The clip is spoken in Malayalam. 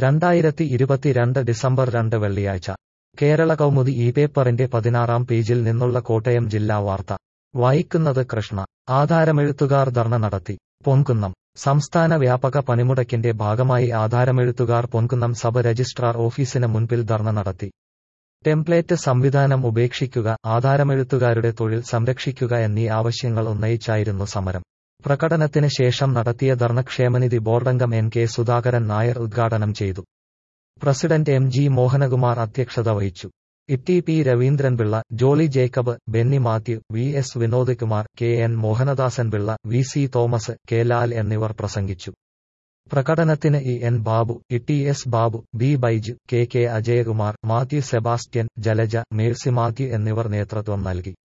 രണ്ടായിരത്തി ഇരുപത്തിരണ്ട് ഡിസംബർ രണ്ട് വെള്ളിയാഴ്ച കേരള കൗമുദി ഈ പേപ്പറിന്റെ പതിനാറാം പേജിൽ നിന്നുള്ള കോട്ടയം ജില്ലാ വാർത്ത വായിക്കുന്നത് കൃഷ്ണ ആധാരമെഴുത്തുകാർ ധർണ നടത്തി പൊൻകുന്നം സംസ്ഥാന വ്യാപക പണിമുടക്കിന്റെ ഭാഗമായി ആധാരമെഴുത്തുകാർ പൊൻകുന്നം സബ് രജിസ്ട്രാർ ഓഫീസിന് മുൻപിൽ ധർണ നടത്തി ടെംപ്ലേറ്റ് സംവിധാനം ഉപേക്ഷിക്കുക ആധാരമെഴുത്തുകാരുടെ തൊഴിൽ സംരക്ഷിക്കുക എന്നീ ആവശ്യങ്ങൾ ഉന്നയിച്ചായിരുന്നു സമരം പ്രകടനത്തിന് ശേഷം നടത്തിയ ധർണ ക്ഷേമനിധി ബോർഡംഗം എൻ കെ സുധാകരൻ നായർ ഉദ്ഘാടനം ചെയ്തു പ്രസിഡന്റ് എം ജി മോഹനകുമാർ അധ്യക്ഷത വഹിച്ചു Itty P Raveendranpillai Jolly Jacob Benny Mathew V S Vinod Kumar K N Mohanadasan Pillai V C Thomas K Lal എന്നിവർ പ്രസംഗിച്ചു പ്രകടനത്തിന് E N Babu E S Babu B Baiju K K Ajayakumar Mathew Sebastian Jalaja Mercy Mathew എന്നിവർ നേതൃത്വം നൽകി